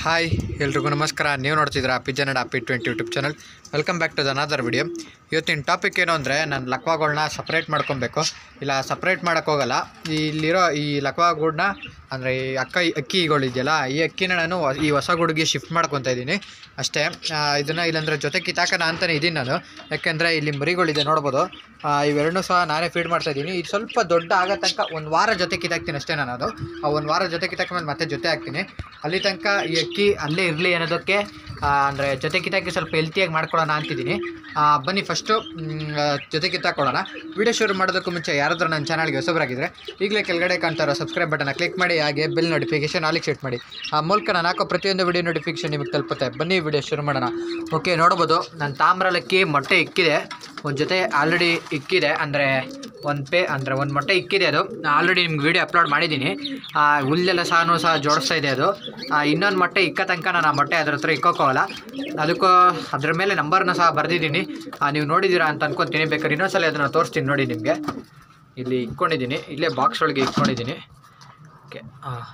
hi ಎಲ್ರಿಗೂ ನಮಸ್ಕಾರ ನೀವು ನೋಡ್ತಿದ್ದೀರಾ ಪಿಜನ್ ಅಪಿ twenty YouTube channel welcome back to the another video ಇವತ್ತಿನ ಟಾಪಿಕ್ ಏನು ಅಂದರೆ ನಾನು ಲಕ್ವಾಗಳನ್ನ ಸಪ್ರೇಟ್ ಮಾಡ್ಕೊಬೇಕು ಇಲ್ಲ ಸಪ್ರೇಟ್ ಮಾಡೋಕ್ಕೋಗಲ್ಲ ಇಲ್ಲಿರೋ ಈ ಲಕ್ವಾ ಗೂಡನ್ನ ಅಂದರೆ ಈ ಅಕ್ಕ ಅಕ್ಕಿಗಳಿದೆಯಲ್ಲ ಈ ಅಕ್ಕಿನ ನಾನು ವ- ಈ ಹೊಸ ಗೂಡಿಗೆ ಶಿಫ್ಟ್ ಮಾಡ್ಕೊತಾ ಇದ್ದೀನಿ ಅಷ್ಟೇ ಇದನ್ನು ಇಲ್ಲಾಂದರೆ ಜೊತೆ ಕಿತ್ತಾಕೋಣ ಅಂತಲೇ ಇದ್ದೀನಿ ನಾನು ಯಾಕೆಂದರೆ ಇಲ್ಲಿ ಮರಿಗಳಿದೆ ನೋಡ್ಬೋದು ಆ, ಇವೆರಡನ್ನೂ ಸಹ ನಾನೇ ಫೀಡ್ ಮಾಡ್ತಾ ಇದ್ದೀನಿ ಇದು ಸ್ವಲ್ಪ ದೊಡ್ಡ ಆಗೋ ತನಕ ಒಂದು ವಾರ ಜೊತೆ ಕಿತ್ತಾಕ್ತೀನಿ ಅಷ್ಟೇ ನಾನು ಅದು ಆ ಒಂದು ವಾರ ಜೊತೆ ಕಿತ್ತಾಕ್ಮೇಲೆ ಮತ್ತೆ ಜೊತೆ ಹಾಕ್ತೀನಿ ಅಲ್ಲಿ ತನಕ ಈ ಅಕ್ಕಿ ಅಲ್ಲೇ ಇರಲಿ ಅನ್ನೋದಕ್ಕೆ ಅಂದರೆ ಜೊತೆ ಕಿತ್ತಾಕಿ ಸ್ವಲ್ಪ ಹೆಲ್ತಿಯಾಗಿ ಮಾಡ್ಕೊಳ್ಳೋಣ ಅಂತಿದ್ದೀನಿ ಆ, ಬನ್ನಿ ಫಸ್ಟು ಜೊತೆ ಕಿತ್ತಾಕೊಳ್ಳೋಣ ವಿಡಿಯೋ ಶುರು ಮಾಡೋದಕ್ಕೂ ಮುಂಚೆ ಯಾರಾದರೂ ನನ್ನ ಚಾನಲ್ಗೆ ಹೊಸಬರಾಗಿದ್ದರೆ ಈಗಲೇ ಕೆಳಗಡೆ ಕಾಣ್ತಾ ಇರೋ ಸಬ್ಸ್ಕ್ರೈಬ್ ಬಟನ್ನ ಕ್ಲಿಕ್ ಮಾಡಿ ಹಾಗೆ ಬೆಲ್ ನೋಟಿಫಿಕೇಶನ್ ಆಲಿಗೆ ಸೆಟ್ ಮಾಡಿ ಆ ಮೂಲಕ ನಾನು ಹಾಕೋ ಪ್ರತಿಯೊಂದು ವಿಡಿಯೋ ನೋಟಿಫಿಕೇಶನ್ ನಿಮಗೆ ತಲುಪುತ್ತೆ ಬನ್ನಿ ವಿಡಿಯೋ ಶುರು ಮಾಡೋಣ ಓಕೆ ನೋಡ್ಬೋದು ನನ್ನ ತಾಮ್ರಲಕ್ಕಿ ಮೊಟ್ಟೆ ಇಕ್ಕಿದೆ ಒಂದು ಜೊತೆ ಆಲ್ರೆಡಿ ಇಕ್ಕಿದೆ ಅಂದರೆ ಒಂದು ಪೇ ಅಂದರೆ ಒಂದು ಮೊಟ್ಟೆ ಇಕ್ಕಿದೆ ಅದು ಆಲ್ರೆಡಿ ನಿಮ್ಗೆ ವೀಡಿಯೋ ಅಪ್ಲೋಡ್ ಮಾಡಿದ್ದೀನಿ ಆ, ಹುಲ್ಲೆಲ್ಲ ಸಹ ಸಹ ಜೋಡಿಸ್ತಾ ಇದೆ ಅದು ಇನ್ನೊಂದು ಮೊಟ್ಟೆ ಇಕ್ಕ ತನಕ ನಾನು ಆ ಮೊಟ್ಟೆ ಅದ್ರ ಹತ್ರ ಇಕ್ಕೋಕ್ಕೋಗಲ್ಲ ಅದಕ್ಕೂ ಅದ್ರ ಮೇಲೆ ನಂಬರ್ನ ಸಹ ಬರೆದಿದ್ದೀನಿ ನೀವು ನೋಡಿದ್ದೀರಾ ಅಂತ ಅನ್ಕೊತೀನಿ ಬೇಕಾದ್ರೆ ಇನ್ನೊಂದ್ಸಲ ಅದನ್ನು ತೋರಿಸ್ತೀನಿ ನೋಡಿ ನಿಮಗೆ ಇಲ್ಲಿ ಇಟ್ಕೊಂಡಿದ್ದೀನಿ ಇಲ್ಲೇ ಬಾಕ್ಸ್ ಒಳಗೆ ಇಟ್ಕೊಂಡಿದ್ದೀನಿ ಓಕೆ ಹಾಂ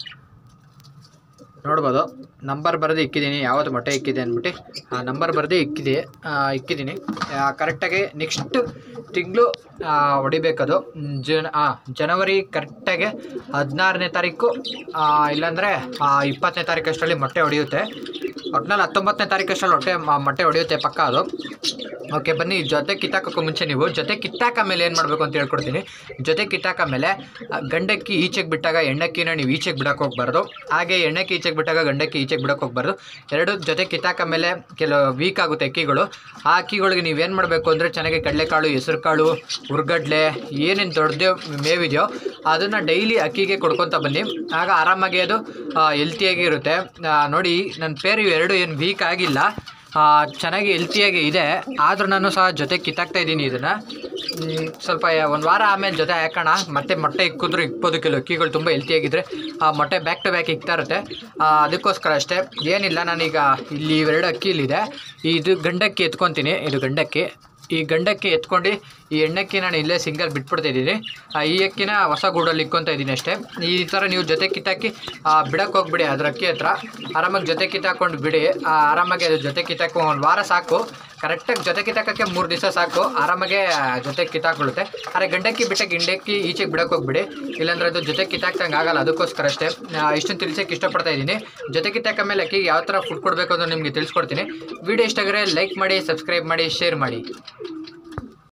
ನೋಡ್ಬೋದು ನಂಬರ್ ಬರೆದು ಇಕ್ಕಿದ್ದೀನಿ ಯಾವತ್ತು ಮೊಟ್ಟೆ ಇಕ್ಕಿದೆ ಅಂದ್ಬಿಟ್ಟು ಆ ನಂಬರ್ ಬರೆದು ಇಕ್ಕಿದೆ ಆ, ಇಕ್ಕಿದ್ದೀನಿ ಕರೆಕ್ಟಾಗಿ ನೆಕ್ಸ್ಟ್ ತಿಂಗಳು ಹೊಡಿಬೇಕದು ಮ್, ಜನ ಹಾಂ ಜನವರಿ ಕರೆಕ್ಟಾಗಿ ಹದಿನಾರನೇ ತಾರೀಕು ಆ, ಇಲ್ಲಾಂದರೆ ಆ, ಇಪ್ಪತ್ತನೇ ತಾರೀಕು ಅಷ್ಟರಲ್ಲಿ ಮೊಟ್ಟೆ ಹೊಡೆಯುತ್ತೆ ಒಟ್ನಲ್ಲಿ ಹತ್ತೊಂಬತ್ತನೇ ತಾರೀಕು ಅಷ್ಟರಲ್ಲಿ ಹೊಟ್ಟೆ ಮ- ಮೊಟ್ಟೆ ಹೊಡೆಯುತ್ತೆ ಪಕ್ಕ ಅದು ಓಕೆ ಬನ್ನಿ ಜೊತೆ ಕಿತ್ತಾಕೋಕ್ಕೂ ಮುಂಚೆ ನೀವು ಜೊತೆ ಕಿತ್ತಾಕ ಮೇಲೆ ಏನು ಮಾಡಬೇಕು ಅಂತ ಹೇಳ್ಕೊಡ್ತೀನಿ ಜೊತೆ ಕಿತ್ತಾಕ ಮೇಲೆ ಆ, ಗಂಡಕ್ಕಿ ಈಚೆಗೆ ಬಿಟ್ಟಾಗ ಎಣ್ಣಕ್ಕಿನ ನೀವು ಈಚೆಗೆ ಬಿಡಕ್ಕೆ ಹೋಗ್ಬಾರ್ದು ಹಾಗೆ ಎಣ್ಣೆಕ್ಕಿ ಈಚೆಗೆ ಬಿಟ್ಟಾಗ ಗಂಡಕ್ಕಿ ಈಚೆಗೆ ಬಿಡಕ್ಕೆ ಹೋಗ್ಬಾರ್ದು ಎರಡು ಜೊತೆ ಕಿತ್ತಾಕ ಮೇಲೆ ಕೆಲವು ವೀಕ್ ಆಗುತ್ತೆ ಅಕ್ಕಿಗಳು ಆ ಅಕ್ಕಿಗಳಿಗೆ ನೀವೇನು ಮಾಡಬೇಕು ಅಂದರೆ ಚೆನ್ನಾಗಿ ಕಡಲೆಕಾಳು ಹೆಸರುಕಾಳು ಹುರ್ಗಡ್ಲೆ ಏನೇನು ದೊಡ್ಡದೇ ಮೇವಿದೆಯೋ ಅದನ್ನು ಡೈಲಿ ಅಕ್ಕಿಗೆ ಕೊಡ್ಕೊತ ಬನ್ನಿ ಆಗ ಆರಾಮಾಗಿ ಅದು ಹೆಲ್ತಿಯಾಗಿ ಇರುತ್ತೆ ಆ, ನೋಡಿ ನನ್ನ ಪೇರು ಎರಡು ಏನು ವೀಕ್ ಆಗಿಲ್ಲ ಆ, ಚೆನ್ನಾಗಿ ಹೆಲ್ತಿಯಾಗಿ ಇದೆ ಆದರೂ ನಾನು ಸಹ ಜೊತೆ ಕಿತ್ತಾಕ್ತಾ ಇದ್ದೀನಿ ಇದನ್ನು ಸ್ವಲ್ಪ ಒಂದು ವಾರ ಆಮೇಲೆ ಜೊತೆ ಹಾಕೋಣ ಮತ್ತೆ ಮೊಟ್ಟೆ ಇಕ್ಕಿದ್ರು ಇಕ್ಬೋದು ಕೆಲವು ಅಕ್ಕಿಗಳು ತುಂಬ ಹೆಲ್ತಿಯಾಗಿದ್ದರೆ ಆ ಮೊಟ್ಟೆ ಬ್ಯಾಕ್ ಟು ಬ್ಯಾಕ್ ಇಕ್ತಾ ಇರುತ್ತೆ ಆ, ಅದಕ್ಕೋಸ್ಕರ ಅಷ್ಟೇ ಏನಿಲ್ಲ ನಾನೀಗ ಇಲ್ಲಿ ಇವೆರಡು ಅಕ್ಕಿ ಇಲ್ಲಿದೆ ಇದು ಗಂಡಕ್ಕಿ ಎತ್ಕೊತೀನಿ ಇದು ಗಂಡಕ್ಕಿ ಈ ಗಂಡಕ್ಕಿ ಎತ್ಕೊಂಡು ಈ ಎಣ್ಣೆಕ್ಕಿ ನಾನು ಇಲ್ಲೇ ಸಿಂಗಲ್ ಬಿಟ್ಬಿಡ್ತಾ ಇದ್ದೀನಿ ಆ, ಈ ಅಕ್ಕಿನ ಹೊಸ ಗೂಡಲ್ಲಿ ಇಕ್ಕೊತಾ ಇದ್ದೀನಿ ಅಷ್ಟೇ ಈ ಥರ ನೀವು ಜೊತೆ ಕಿತ್ತಾಕಿ ಬಿಡಕ್ಕೆ ಹೋಗ್ಬಿಡಿ ಅದ್ರ ಅಕ್ಕಿ ಹತ್ರ ಆರಾಮಾಗಿ ಜೊತೆ ಕಿತ್ತಾಕೊಂಡು ಬಿಡಿ ಆ, ಆರಾಮಾಗಿ ಅದು ಜೊತೆ ಕಿತ್ತಾಕೊ ಒಂದು ವಾರ ಸಾಕು ಕರೆಕ್ಟಾಗಿ ಜೊತೆ ಕಿತ್ತಾಕಕ್ಕೆ ಮೂರು ದಿವಸ ಸಾಕು ಆರಾಮಾಗೆ ಜೊತೆ ಕಿತ್ತಾಕೊಳ್ಳುತ್ತೆ ಆದರೆ ಗಂಡಕ್ಕಿ ಬಿಟ್ಟ ಗಿಂಡಕ್ಕಿ ಈಚೆಗೆ ಬಿಡಕ್ಕೆ ಹೋಗ್ಬಿಡಿ ಇಲ್ಲಾಂದ್ರೆ ಅದು ಜೊತೆ ಕಿತ್ತಾಕ್ದಂಗೆ ಆಗಲ್ಲ ಅದಕ್ಕೋಸ್ಕರ ಅಷ್ಟೇ ಆ, ಇಷ್ಟನ್ನು ತಿಳಿಸೋಕೆ ಇಷ್ಟಪಡ್ತಾ ಇದ್ದೀನಿ ಜೊತೆ ಕಿತ್ತಾಕ ಮೇಲೆ ಅಕ್ಕಿಗೆ ಯಾವ ಥರ ಫುಡ್ ಕೊಡಬೇಕು ಅಂತ ನಿಮಗೆ ತಿಳಿಸ್ಕೊಡ್ತೀನಿ ವಿಡಿಯೋ ಇಷ್ಟ ಆಗಿದ್ರೆ ಲೈಕ್ ಮಾಡಿ ಸಬ್ಸ್ಕ್ರೈಬ್ ಮಾಡಿ ಶೇರ್ ಮಾಡಿ